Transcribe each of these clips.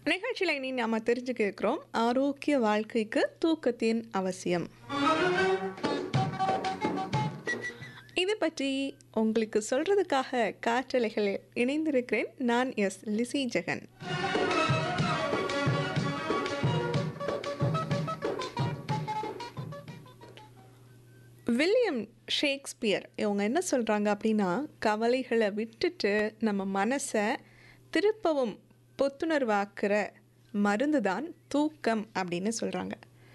நிகழ்ச்சியில் இனி நாம் தெரிஞ்சுக்க இருக்கிறோம் ஆரோக்கிய வாழ்க்கைக்கு தூக்கத்தின் அவசியம் இது பற்றி உங்களுக்கு சொல்றதுக்காக காற்றலைகளில் இணைந்திருக்கிறேன் நான் S Lizzy Jegan William Shakespeare இவங்க என்ன சொல்கிறாங்க அப்படின்னா கவலைகளை விட்டுட்டு நம்ம மனசை திருப்பவும் புத்துணர்வாக்குற மருந்து தான் தூக்கம் அப்படின்னு சொல்கிறாங்க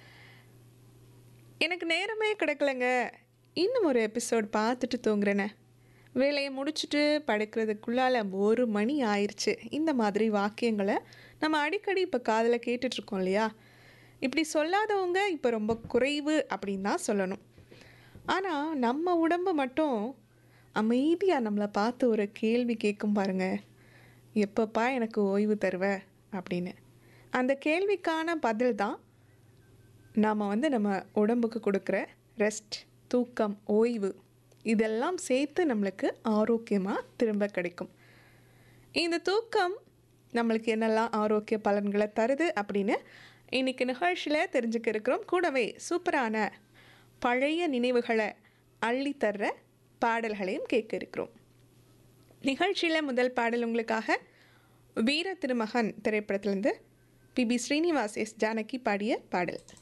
எனக்கு நேரமே கிடைக்கலங்க இன்னும் ஒரு எபிசோட் பார்த்துட்டு தூங்குறேனே வேலையை முடிச்சுட்டு படுக்கிறதுக்குள்ளால ஒரு மணி ஆயிடுச்சு இந்த மாதிரி வாக்கியங்களை நம்ம அடிக்கடி இப்போ காதில் கேட்டுட்ருக்கோம் இல்லையா இப்படி சொல்லாதவங்க இப்போ ரொம்ப குறைவு அப்படின்னு தான் சொல்லணும் ஆனால் நம்ம உடம்பு மட்டும் அமைதியாக நம்மளை பார்த்து ஒரு கேள்வி கேட்கும் பாருங்க எப்பப்பா எனக்கு ஓய்வு தருவ அப்படின்னு அந்த கேள்விக்கான பதில் தான் நாம் வந்து நம்ம உடம்புக்கு கொடுக்குற ரெஸ்ட் தூக்கம் ஓய்வு இதெல்லாம் சேர்த்து நம்மளுக்கு ஆரோக்கியமாக திரும்ப கிடைக்கும் இந்த தூக்கம் நம்மளுக்கு என்னெல்லாம் ஆரோக்கிய பலன்களை தருது அப்படின்னு இன்றைக்கி நிகழ்ச்சியில் தெரிஞ்சுக்க இருக்கிறோம் கூடவே சூப்பரான பழைய நினைவுகளை அள்ளித்தர்ற பாடல்களையும் கேட்க இருக்கிறோம் நிகழ்ச்சியில் முதல் பாடல் உங்களுக்காக வீர திருமகன் திரைப்படத்திலேருந்து P B Srinivas S Janaki பாடிய பாடல்